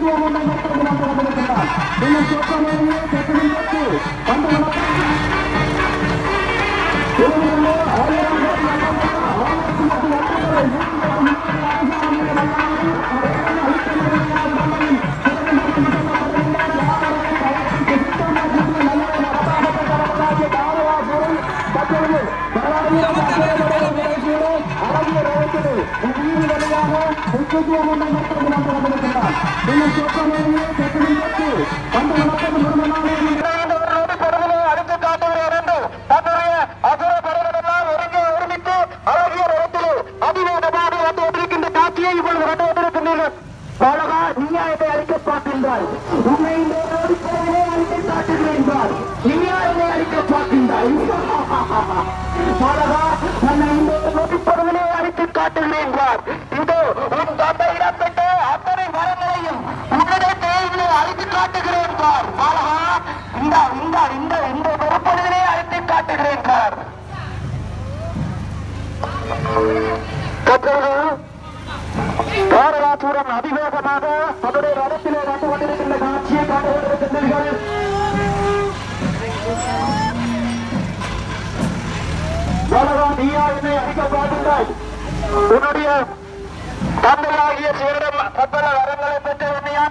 முக்கியத்துவம் கொண்ட மக்கள் வந்து கொண்டிருக்கிறார் இன்னும் சொற்பமேறியே செட்டிலிருக்கு வந்து வணக்கம் திருவள்ளூரிலே ஆயிரம் கோடி ஆயிரத்தி எட்டு லட்சங்களை வந்து வணக்கம் நிறுவனம் நியாயத்தை அளிக்கப் பார்க்கின்றாய் உண்மை இந்த நோடிப்போதே அளித்து காட்டுகிறேன் பார் நியாயத்தை அளிக்கப் பார்க்கின்றாய் பாலகா தன்னை இந்த நோடிப்பொருளே அளித்து காட்டுகிறேன் பார் இதோ உன் தந்தையிடம் பெற்ற அத்தனை வரங்களையும் உன்னுடைய தேவையை அளித்து காட்டுகிறேன் பார் பாலகா இந்த இந்த இந்த இந்த நோடிப்பொருளே அளித்து காட்டுகிறேன் பார் கற்றவர்கள் பாரதாசூரம் அதிவேகமாக தன்னுடைய ரதத்திலே வந்து கொண்டிருக்கின்ற காட்சியை காண்டு கொண்டிருக்கின்றீர்கள் பாலகா நீயா என்னை அடிக்க பார்க்கின்றாய் உன்னுடைய தந்தையாகிய சிவரிடம் சப்பல வரங்களை பெற்ற உண்மையான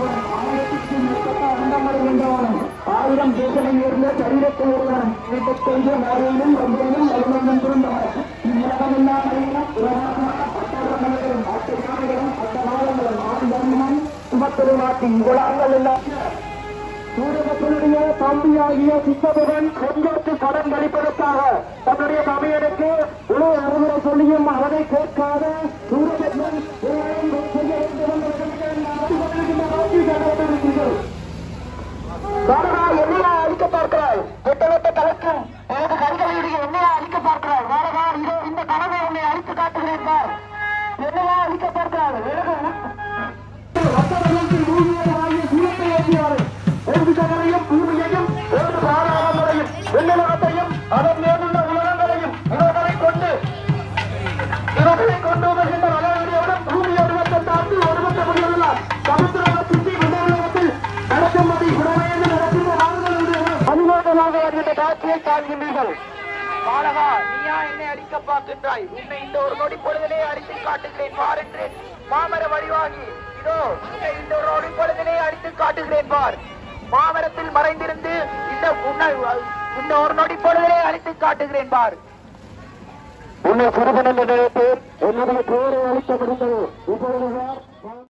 ஆயிரம் தேசங்களில் இருந்த சரீரத்தில் ஒருவன் இருபத்தஞ்சு மாறியிலும் ரொம்பவும் வலுவந்தம் திருந்தவர் உலகம் இல்லாமலும் உலகமாக பட்டவர்களும் ஆட்சியாளர்களும் பட்டவாளங்களும் ஆண்டவனும் சுமத்திருநாட்டின் குலாங்கள் எல்லாம் சூரியனுடைய தம்பியாகிய சித்தபுரன் கொஞ்சத்து கடன் கழிப்பதற்காக தன்னுடைய தமையனுக்கு உணவு அறிவுரை சொல்லியும் அவனை கேட்காத சூரியன் செய்ய வேண்டும் என்று பாரதா என்னையா அழிக்க பார்க்கிறாய் வெட்டவெட்ட கலக்கும் எனது கண்களிடையே என்னையா அழிக்க பார்க்கிறாய் பாரதா இதோ இந்த கனவை உன்னை அழித்து காட்டுகிறேன் பார் என்னையா அழிக்க பார்க்கிறாய் எனது ரத்தவெள்ளத்தில் மூழ்கியவராகிய சூழத்தை ஏற்றியவரை ஒன்றுகளையும் பூமியையும் ஒன்று பாராளங்களையும் விண்ணுலகத்தையும் அதன் மேலுள்ள உலகங்களையும் இவர்களை கொண்டு இவர்களை கொண்டு வருகின்ற வளர்ச்சியுடன் பூமி ஒருவத்தை தாண்டி ஒருவத்தை முடியவில்லை சமுத்திரத்தை சுற்றி விண்ணுலகத்தில் நடக்கும்படி உடமையில் நடக்கின்ற நாடுகள் அனுமோதமாக வருகின்ற காட்சியை காண்கின்றீர்கள் பாலகா நீயா என்னை அடிக்க பார்க்கின்றாய் உன்னை இந்த ஒரு நொடி பொழுதிலே அடித்து காட்டுகிறேன் பார் என்று மாமர வடிவாகி இதோ உன்னை இந்த ஒரு நொடி பொழுதிலே அடித்து காட்டுகிறேன் பார் மாமரத்தில் மறைந்திருந்து இந்த உன்னை இந்த ஒரு நொடி பொழுதிலே அடித்து காட்டுகிறேன் பார் உன்னை சிறுவனில் நினைத்தேன் என்னுடைய பேரை அளிக்கப்படுகிறது இப்பொழுது